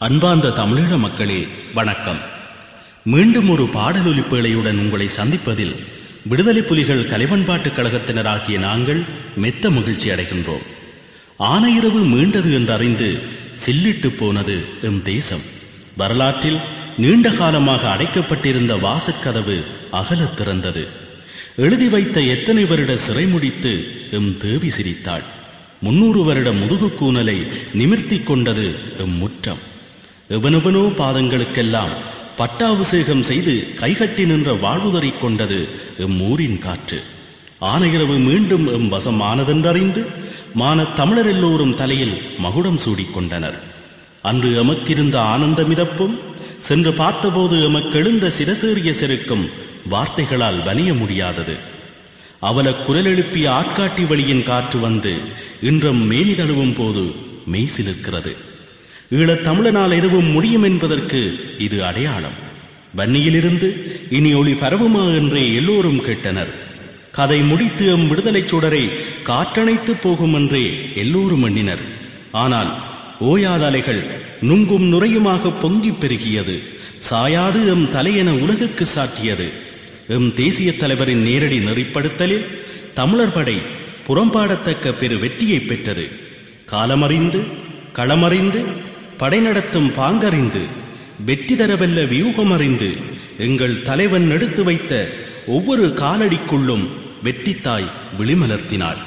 அன்பார்ந்த தமிழீழ மக்களே வணக்கம் மீண்டும் ஒரு பாடலொலிப்பேழையுடன் உங்களை சந்திப்பதில் விடுதலை புலிகள் கலைவன்பாட்டுக் கழகத்தினராகிய நாங்கள் மெத்த மகிழ்ச்சி அடைகின்றோம் ஆனையிரவு மீண்டது என்றறிந்து சில்லிட்டு போனது எம் தேசம் வரலாற்றில் நீண்ட காலமாக அடைக்கப்பட்டிருந்த வாசற்கதவு அகலத் திறந்தது எழுதி வைத்த எத்தனை வருட சிறை முடித்து எம் தேவி சிரித்தாள் முன்னூறு வருட முதுகு கூனலை நிமிர்த்திக் கொண்டது எம் முற்றம் எவனெவனோ பாதங்களுக்கெல்லாம் பட்டாபிஷேகம் செய்து கைகட்டி நின்ற வாழ்வுதறிக் கொண்டது எம் ஊரின் காற்று ஆனையிரவு மீண்டும் எம் வசம் ஆனதென்றறிந்து மானத் தமிழர் எல்லோரும் தலையில் மகுடம் சூடிக் கொண்டனர் அன்று எமக்கிருந்த ஆனந்த மிதப்பும் சென்று பார்த்தபோது எமக்கெழுந்த சிரசேறிய செருக்கும் வார்த்தைகளால் வலிய முடியாதது அவல குரல் எழுப்பிய ஆட்காட்டி வழியின் காற்று வந்து இன்றும் மேனி தழுவும் போது மெய் சிலிர்க்கிறது ஈழத் தமிழனால் எதுவும் முடியும் என்பதற்கு இது அடையாளம் வன்னியிலிருந்து இனி ஒளி பரவுமா என்றே எல்லோரும் கேட்டனர் கதை முடித்து எம் விடுதலைச் சுடரை காற்றணைத்து போகும் என்றே எல்லோரும் எண்ணினர் ஆனால் ஓயாத அலைகள் நுங்கும் நுரையுமாக பொங்கிப் பெருகியது சாயாது எம் தலையென உலகுக்கு சாற்றியது எம் தேசிய தலைவரின் நேரடி நெறிப்படுத்தலில் தமிழர் படை புறம்பாடத்தக்க பெரு வெற்றியை பெற்றது காலமறிந்து களமறிந்து படை நடத்தும் பாங்கறிந்து வெற்றி தரவல்ல வியூகமறிந்து எங்கள் தலைவன் எடுத்து வைத்த ஒவ்வொரு காலடிக்குள்ளும் வெற்றித்தாய் விழிமலர்த்தினாள்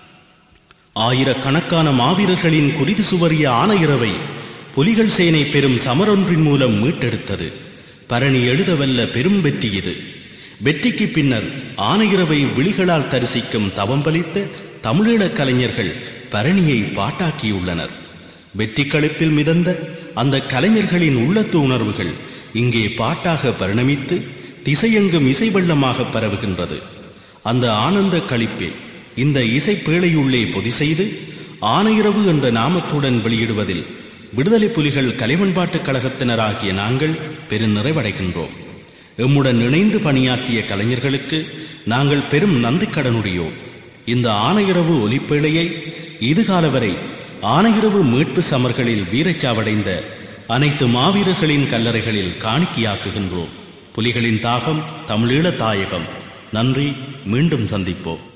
ஆயிரக்கணக்கான மாவீரர்களின் குருதி சுவரிய ஆனையிரவை புலிகள் சேனை பெரும் சமரொன்றின் மூலம் மீட்டெடுத்தது பரணி எழுதவல்ல பெரும் வெற்றி இது வெற்றிக்கு பின்னர் ஆனையிரவை விழிகளால் தரிசிக்கும் தவம் பலித்த தமிழீழக் கலைஞர்கள் பரணியை பாட்டாக்கியுள்ளனர் வெற்றி களிப்பில் மிதந்த அந்த கலைஞர்களின் உள்ளத்து உணர்வுகள் இங்கே பாட்டாக பரிணமித்து திசையெங்கும் இசை வெள்ளமாக பரவுகின்றது அந்த ஆனந்த களிப்பில் இந்த இசை பேழையுள்ளே பொதி செய்து ஆனையிரவு என்ற நாமத்துடன் வெளியிடுவதில் விடுதலை புலிகள் கலைவன்பாட்டுக் கழகத்தினராகிய நாங்கள் பெரும் நிறைவடைகின்றோம் எம்முடன் இணைந்து பணியாற்றிய கலைஞர்களுக்கு நாங்கள் பெரும் நந்திக்கடனுடையோம் இந்த ஆனையிரவு ஒலிப்பேழையை இதுகால வரை ஆனையிரவு மீட்பு சமர்களில் வீரச்சாவடைந்த அனைத்து மாவீரர்களின் கல்லறைகளில் காணிக்கையாக்குகின்றோம் புலிகளின் தாகம் தமிழீழ தாயகம் நன்றி மீண்டும் சந்திப்போம்